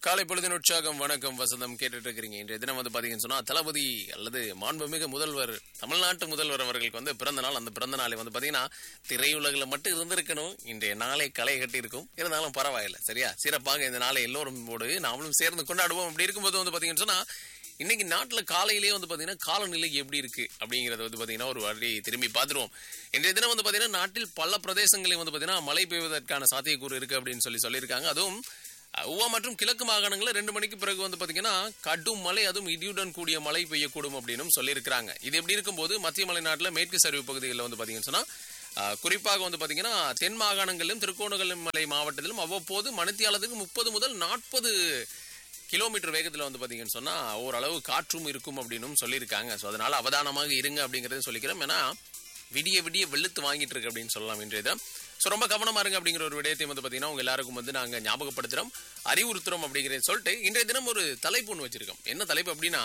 காலை பொழுதின் உற்சாகம் வணக்கம் வசந்தம் கேட்டுட்டு இருக்கிறீங்க இன்றைய தினம் வந்து பாத்தீங்கன்னு சொன்னா தளபதி அல்லது மாண்புமிகு முதல்வர் தமிழ்நாட்டு முதல்வர் அவர்களுக்கு வந்து பிறந்த நாள் அந்த பிறந்த நாளை வந்து பாத்தீங்கன்னா திரையுலகில் மட்டும் இருந்திருக்கணும் இன்றைய நாளை களை கட்டி இருக்கும் இருந்தாலும் பரவாயில்லை சரியா சிறப்பாக இந்த நாளை எல்லோரும் போடு நாமளும் சேர்ந்து கொண்டாடுவோம் அப்படி இருக்கும்போது வந்து பாத்தீங்கன்னு சொன்னா இன்னைக்கு நாட்டுல காலையிலேயே வந்து பாத்தீங்கன்னா காலநிலை எப்படி இருக்கு அப்படிங்கறத வந்து பாத்தீங்கன்னா ஒரு வாட்டி திரும்பி பார்த்துருவோம் இன்றைய தினம் வந்து பாத்தீங்கன்னா நாட்டில் பல பிரதேசங்களில் வந்து பாத்தீங்கன்னா மழை பெய்வதற்கான சாத்தியக்கூறு இருக்கு அப்படின்னு சொல்லி சொல்லியிருக்காங்க அதுவும் உவா மற்றும் கிழக்கு மாகாணங்களில் ரெண்டு மணிக்கு பிறகு வந்து பாத்தீங்கன்னா கடும் மழை அதுவும் இடியுடன் கூடிய மழை பெய்யக்கூடும் அப்படின்னு சொல்லியிருக்கிறாங்க இது எப்படி இருக்கும்போது மத்திய மலைநாட்டில் மேற்கு சரிவு பகுதிகளில் வந்து பாத்தீங்கன்னு சொன்னா ஆஹ், குறிப்பாக வந்து பாத்தீங்கன்னா தென் மாகாணங்களிலும் திருக்கோணமலை மாவட்டத்திலும் அவ்வப்போது மணித்தியாலத்துக்கு முப்பது முதல் நாற்பது கிலோமீட்டர் வேகத்தில் வந்து பாத்தீங்கன்னு சொன்னா ஓரளவு காற்றும் இருக்கும் அப்படின்னு சொல்லியிருக்காங்க ஸோ அதனால அவதானமாக இருங்க அப்படிங்கறத சொல்லிக்கிறோம் ஏன்னா விடிய விடிய வெளுத்து வாங்கிட்டு இருக்கு அப்படின்னு சொல்லலாம் இன்றைய தினம் ஸோ ரொம்ப கவனமா இருங்க அப்படிங்கிற ஒரு விடயத்தையும் வந்து பாத்தீங்கன்னா உங்க எல்லாருக்கும் வந்து நாங்க ஞாபகப்படுத்துறோம் அறிவுறுத்துறோம் அப்படிங்கறத சொல்லிட்டு இன்றைய தினம் ஒரு தலைப்பு ஒன்று வச்சிருக்கோம் என்ன தலைப்பு அப்படின்னா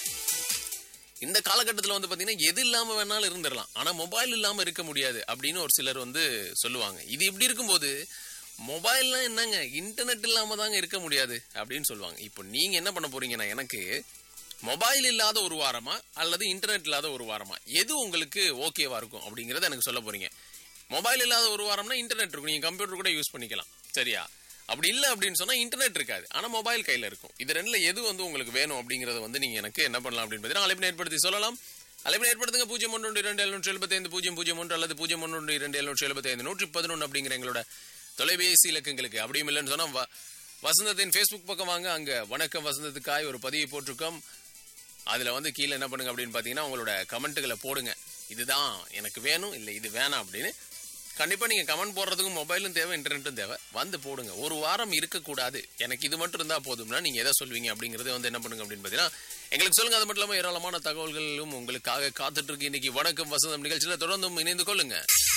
இந்த காலகட்டத்தில் வந்து பாத்தீங்கன்னா எது இல்லாம வேணாலும் இருந்துடலாம் ஆனா மொபைல் இல்லாம இருக்க முடியாது அப்படின்னு ஒரு சிலர் வந்து சொல்லுவாங்க இது இப்படி இருக்கும்போது மொபைல்லாம் என்னங்க இன்டர்நெட் இல்லாம தாங்க இருக்க முடியாது அப்படின்னு சொல்லுவாங்க இப்போ நீங்க என்ன பண்ண போறீங்கன்னா எனக்கு மொபைல் இல்லாத ஒரு வாரமா அல்லது இன்டர்நெட் இல்லாத ஒரு வாரமா எது உங்களுக்கு ஓகேவா இருக்கும் அப்படிங்கறத எனக்கு சொல்ல போறீங்க மொபைல் இல்லாத ஒரு வாரம்னா இன்டர்நெட் இருக்கும் நீங்க கம்ப்யூட்டர் கூட யூஸ் பண்ணிக்கலாம் சரியா அப்படி இல்லை அப்படின்னு சொன்னா இன்டர்நெட் இருக்காது ஆனா மொபைல் கையில இருக்கும் இது ரெண்டுல எது வந்து உங்களுக்கு வேணும் அப்படிங்கறத வந்து நீங்க எனக்கு என்ன பண்ணலாம் அப்படின்னு பார்த்தீங்கன்னா அழைப்பினை ஏற்படுத்தி சொல்லலாம் அழைப்பினை ஏற்படுத்துங்க பூஜ்ஜியம் ஒன்று இரண்டு எழுநூற்றி எழுபத்தைந்து பூஜ்ஜியம் பூஜ்ஜியம் ஒன்று அல்லது பூஜ்ஜியம் ஒன்று இரண்டு எழுநூற்றி எழுபத்தைந்து நூற்றி பதினொன்று அப்படிங்கிற எங்களோட தொலைபேசி இலக்கங்களுக்கு அப்படியும் இல்லைன்னு சொன்னா வ- வசந்தத்தின் ஃபேஸ்புக் பக்கம் வாங்க அங்க வணக்கம் வசந்தத்துக்காய் ஒரு பதிவை போட்டிருக்கோம் அதுல வந்து கீழே என்ன பண்ணுங்க அப்படின்னு பாத்தீங்கன்னா உங்களோட கமெண்ட்டுகளை போடுங்க இதுதான் எனக்கு வேணும் இல்லை இது வேணாம் அப்படின்னு கண்டிப்பா நீங்க கமெண்ட் போடுறதுக்கும் மொபைலும் தேவை இன்டர்நெட்டும் தேவை வந்து போடுங்க ஒரு வாரம் இருக்கக்கூடாது எனக்கு இது மட்டும் இருந்தா போதும்னா நீங்க எதை சொல்வீங்க அப்படிங்கறது வந்து என்ன பண்ணுங்க அப்படின்னு பாத்தீங்கன்னா எங்களுக்கு சொல்லுங்க அது மட்டும் இல்லாம ஏராளமான தகவல்களும் உங்களுக்காக காத்துட்டு இருக்கு இன்னைக்கு வணக்கம் வசந்தம் நிகழ்ச்சியில தொடர்ந்தும் இணைந்து கொள்ளுங்க